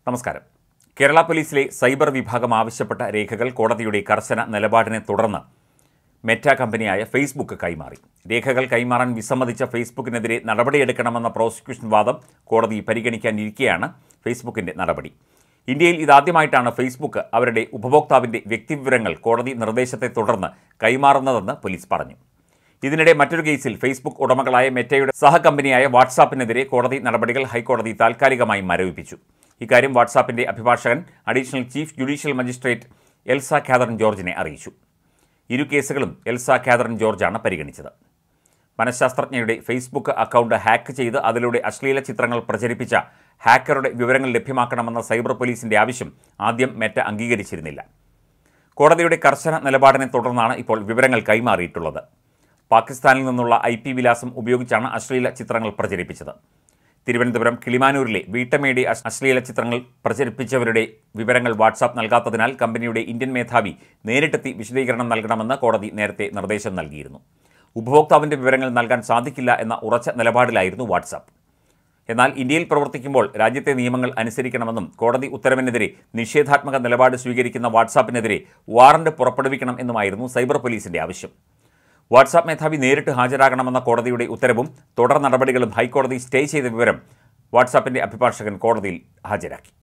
നമസ്കാരം കേരള പോലീസിലെ സൈബർ വിഭാഗം ആവശ്യപ്പെട്ട രേഖകൾ കോടതിയുടെ കർശന നിലപാടിനെ തുടർന്ന് മെറ്റ കമ്പനിയായ ഫേസ്ബുക്ക് കൈമാറി രേഖകൾ കൈമാറാൻ വിസമ്മതിച്ച ഫേസ്ബുക്കിനെതിരെ നടപടിയെടുക്കണമെന്ന പ്രോസിക്യൂഷൻ വാദം കോടതി പരിഗണിക്കാനിരിക്കെയാണ് ഫേസ്ബുക്കിന്റെ നടപടി ഇന്ത്യയിൽ ഇതാദ്യമായിട്ടാണ് ഫേസ്ബുക്ക് അവരുടെ ഉപഭോക്താവിന്റെ വ്യക്തിവിവരങ്ങൾ കോടതി നിർദ്ദേശത്തെ തുടർന്ന് കൈമാറുന്നതെന്ന് പോലീസ് പറഞ്ഞു ഇതിനിടെ മറ്റൊരു കേസിൽ ഫേസ്ബുക്ക് ഉടമകളായ മെറ്റയുടെ സഹകമ്പനിയായ വാട്സാപ്പിനെതിരെ കോടതി നടപടികൾ ഹൈക്കോടതി താൽക്കാലികമായി മരവിപ്പിച്ചു ഇക്കാര്യം വാട്സാപ്പിന്റെ അഭിഭാഷകൻ additional chief judicial magistrate Elsa Catherine ജോർജിനെ അറിയിച്ചു ഇരു കേസുകളും എൽസ കാതറിൻ ജോർജാണ് പരിഗണിച്ചത് മനഃശാസ്ത്രജ്ഞയുടെ ഫേസ്ബുക്ക് അക്കൗണ്ട് ഹാക്ക് ചെയ്ത് അതിലൂടെ അശ്ലീല ചിത്രങ്ങൾ പ്രചരിപ്പിച്ച ഹാക്കറുടെ വിവരങ്ങൾ ലഭ്യമാക്കണമെന്ന സൈബർ പോലീസിന്റെ ആവശ്യം ആദ്യം മെറ്റ അംഗീകരിച്ചിരുന്നില്ല കോടതിയുടെ കർശന നിലപാടിനെ തുടർന്നാണ് ഇപ്പോൾ വിവരങ്ങൾ കൈമാറിയിട്ടുള്ളത് പാകിസ്ഥാനിൽ നിന്നുള്ള ഐ പി വിലാസം ഉപയോഗിച്ചാണ് അശ്ലീല ചിത്രങ്ങൾ പ്രചരിപ്പിച്ചത് തിരുവനന്തപുരം കിളിമാനൂരിലെ വീട്ടമ്മയുടെ അശ്- അശ്ലീല ചിത്രങ്ങൾ പ്രചരിപ്പിച്ചവരുടെ വിവരങ്ങൾ വാട്സാപ്പ് നൽകാത്തതിനാൽ കമ്പനിയുടെ ഇന്ത്യൻ മേധാവി നേരിട്ടെത്തി വിശദീകരണം നൽകണമെന്ന് കോടതി നേരത്തെ നിർദ്ദേശം നൽകിയിരുന്നു ഉപഭോക്താവിന്റെ വിവരങ്ങൾ നൽകാൻ സാധിക്കില്ല എന്ന ഉറച്ച നിലപാടിലായിരുന്നു വാട്സാപ്പ് എന്നാൽ ഇന്ത്യയിൽ പ്രവർത്തിക്കുമ്പോൾ രാജ്യത്തെ നിയമങ്ങൾ അനുസരിക്കണമെന്നും കോടതി ഉത്തരവിനെതിരെ നിഷേധാത്മക നിലപാട് സ്വീകരിക്കുന്ന വാട്സാപ്പിനെതിരെ വാറണ്ട് പുറപ്പെടുവിക്കണം എന്നുമായിരുന്നു സൈബർ പോലീസിന്റെ ആവശ്യം വാട്സാപ്പ് മേധാവി നേരിട്ട് ഹാജരാകണമെന്ന കോടതിയുടെ ഉത്തരവും തുടർ നടപടികളും ഹൈക്കോടതി സ്റ്റേ ചെയ്ത വിവരം വാട്സാപ്പിന്റെ അഭിഭാഷകൻ കോടതിയിൽ ഹാജരാക്കി